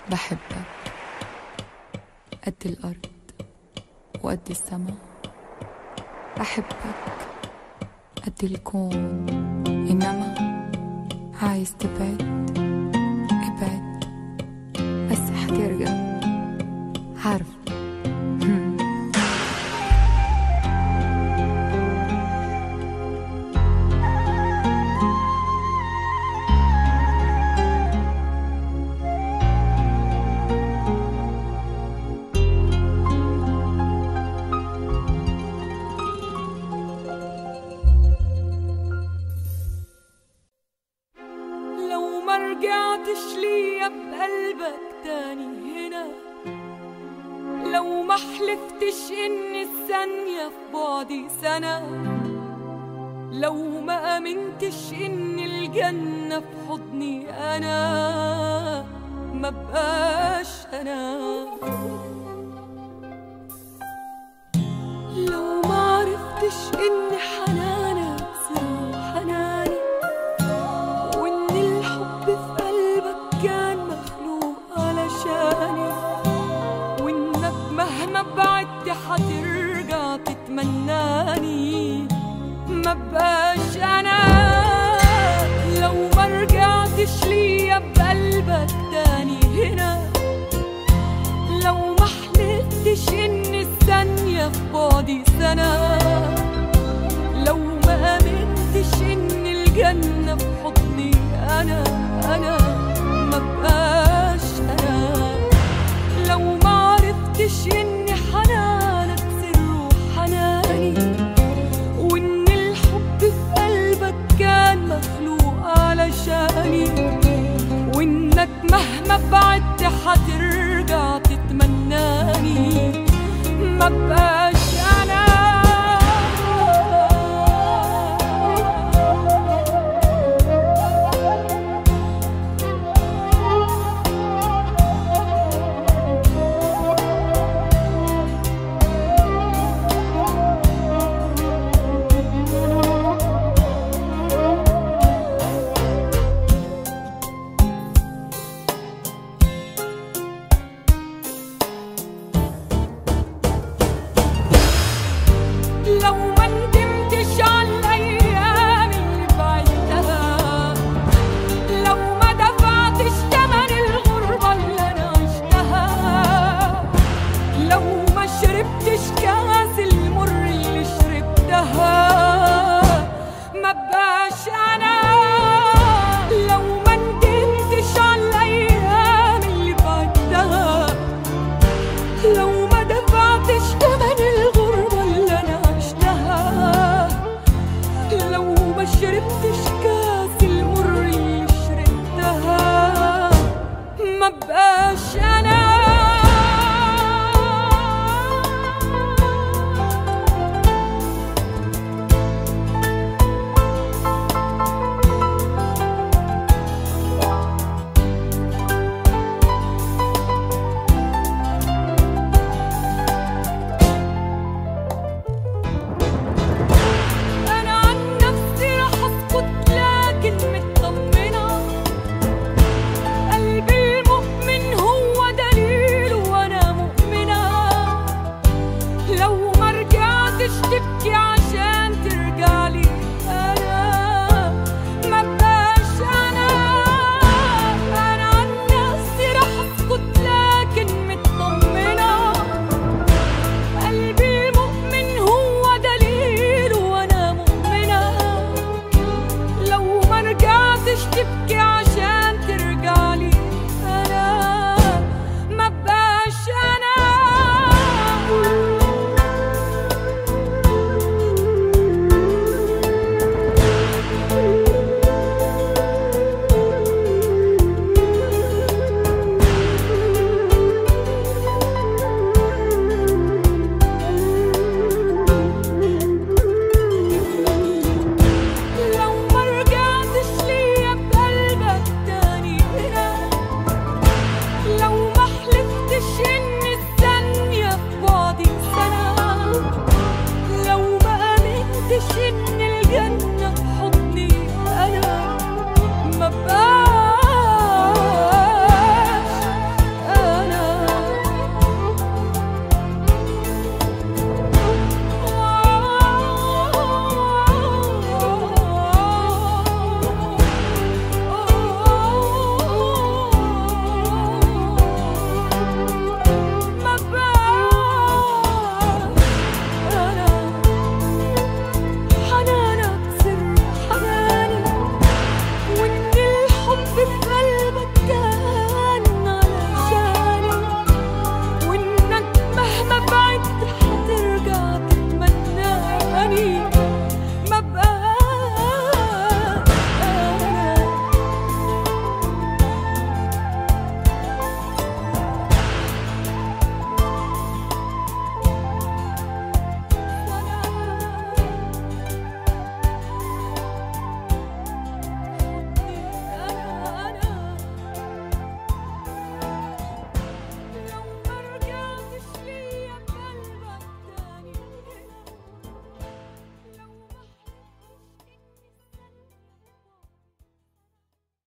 بحبك قد الأرض وقد السما بحبك قد الكون إنما عايز تبعد ابعد بس حترجع عارف لو ما رجعتش ليا بقلبك تاني هنا لو ما حلفتش ان الثانية في بعدي سنة لو ما امنتش ان الجنة في حضني انا ما بقاش انا لو ما عرفتش ان حنانك سر حناني وان الحب في قلبك كان مخلوق علشاني وانك مهما بعدت حترجع تتمناني ما بقاش انا لو ما رجعتش ليا بقلبك تاني هنا لو ما حلفتش ان الثانية في بعدي سنة لو ما امنتش ان الجنة في حضني انا انا ما بقاش انا لو ما عرفتش ان حنانك سر حناني وان الحب في قلبك كان مخلوق علشاني وانك مهما بعدت حترجع تتمناني ما بقاش انا لو ما ندمتش على الايام اللي بعدتها لو ما دفعتش تمن الغربه اللي انا عشتها لو ما شربتش كاس المر اللي شربتها ما بقاش انا لو ما ندمتش على الايام اللي بعدتها لو ما دفعتش تمن الغربة اللي أنا عشتها لو ما شربتش كاس المر اللي شربتها ما بقاش أنا أنا عن نفسي رح أسكت لكن مطمنة قلبي المؤمن هو دليل وأنا مؤمنة لو ما رجعتش تبكي عشان ترجعلي أنا ما بقاش أنا أنا عن نفسي رح أسكت لكن مطمنة قلبي المؤمن هو دليل وانا مؤمنة لو ما رجعتش تبكي عشان ترجعلي انا ما بقاش انا لو ما رجعتش ليا بقلبك تاني هنا لو ما حلفتش ان الثانية في بعدي سنة لو ما امنتش ان الجنة في حضني انا ما بقاش